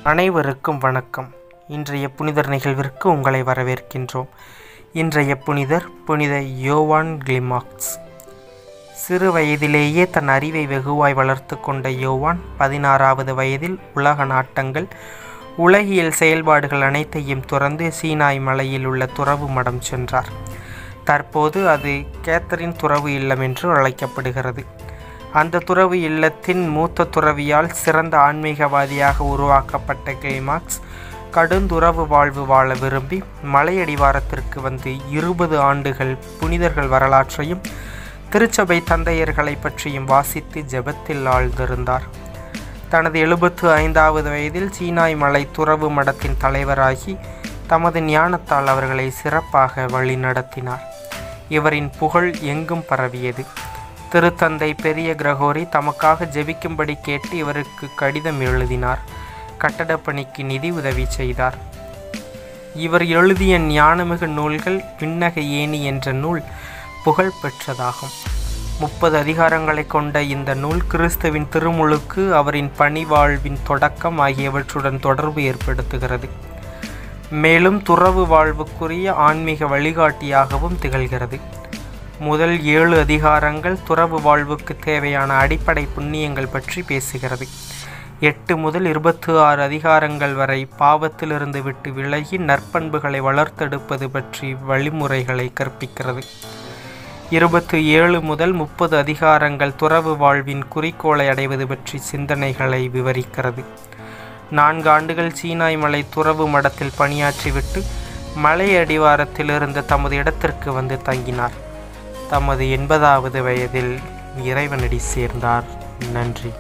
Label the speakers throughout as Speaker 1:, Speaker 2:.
Speaker 1: அனைவருக்கும் வணக்கம் இன்றைய புனிதர் நிகழ்விற்கு உங்களை வரவேற்கின்றோம் இன்றைய புனிதர் புனித யோவான் கிளிமாக்ஸ் சிறு வயதிலேயே தன் அறிவை வெகுவாய் வளர்த்து கொண்ட யோவான் பதினாறாவது வயதில் உலக நாட்டங்கள் உலகியல் செயல்பாடுகள் அனைத்தையும் துறந்து சீனாய் மலையில் உள்ள துறவு மடம் சென்றார் தற்போது அது கேத்தரின் துறவு இல்லம் என்று அழைக்கப்படுகிறது அந்த துறவு இல்லத்தின் மூத்த துறவியால் சிறந்த ஆன்மீகவாதியாக உருவாக்கப்பட்ட கிளிமாக்ஸ் கடுந்துறவு வாழ்வு வாழ விரும்பி மலையடிவாரத்திற்கு வந்து இருபது ஆண்டுகள் புனிதர்கள் வரலாற்றையும் திருச்சபை தந்தையர்களை பற்றியும் வாசித்து ஜெபத்தில் ஆழ்ந்திருந்தார் தனது எழுபத்து ஐந்தாவது வயதில் சீனாய் மலை துறவு மடத்தின் தலைவராகி தமது ஞானத்தால் அவர்களை சிறப்பாக வழிநடத்தினார் இவரின் புகழ் எங்கும் பரவியது திருத்தந்தை பெரிய கிரகோரி தமக்காக ஜெபிக்கும்படி கேட்டு இவருக்கு கடிதம் எழுதினார் கட்டடப் பணிக்கு நிதி உதவி செய்தார் இவர் எழுதிய ஞானமிகு நூல்கள் விண்ணக ஏணி என்ற நூல் புகழ் பெற்றதாகும் முப்பது அதிகாரங்களை கொண்ட இந்த நூல் கிறிஸ்துவின் திருமுழுக்கு அவரின் பணி வாழ்வின் தொடக்கம் ஆகியவற்றுடன் தொடர்பு ஏற்படுத்துகிறது மேலும் துறவு வாழ்வுக்குரிய ஆன்மீக வழிகாட்டியாகவும் திகழ்கிறது முதல் ஏழு அதிகாரங்கள் துறவு வாழ்வுக்கு தேவையான அடிப்படை புண்ணியங்கள் பற்றி பேசுகிறது எட்டு முதல் இருபத்தி ஆறு அதிகாரங்கள் வரை பாவத்திலிருந்து விட்டு விலகி நற்பண்புகளை வளர்த்தெடுப்பது பற்றி வழிமுறைகளை கற்பிக்கிறது இருபத்தி ஏழு முதல் முப்பது அதிகாரங்கள் துறவு வாழ்வின் குறிக்கோளை அடைவது பற்றி சிந்தனைகளை விவரிக்கிறது நான்கு ஆண்டுகள் சீனாய் மலை துறவு மடத்தில் பணியாற்றிவிட்டு மலை அடிவாரத்தில் இருந்த தமது இடத்திற்கு வந்து தங்கினார் தமது எண்பதாவது வயதில் இறைவனடி சேர்ந்தார் நன்றி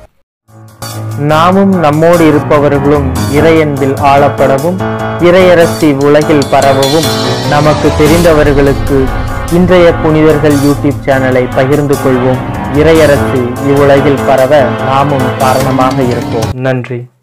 Speaker 2: நாமும் நம்மோடு இருப்பவர்களும் இறையன்பில் ஆளப்படவும் இறையரசி உலகில் பரவவும் நமக்கு தெரிந்தவர்களுக்கு இன்றைய புனிதர்கள் யூடியூப் சேனலை பகிர்ந்து கொள்வோம் இறையரசு இவ்வுலகில் பரவ நாமும் காரணமாக இருப்போம் நன்றி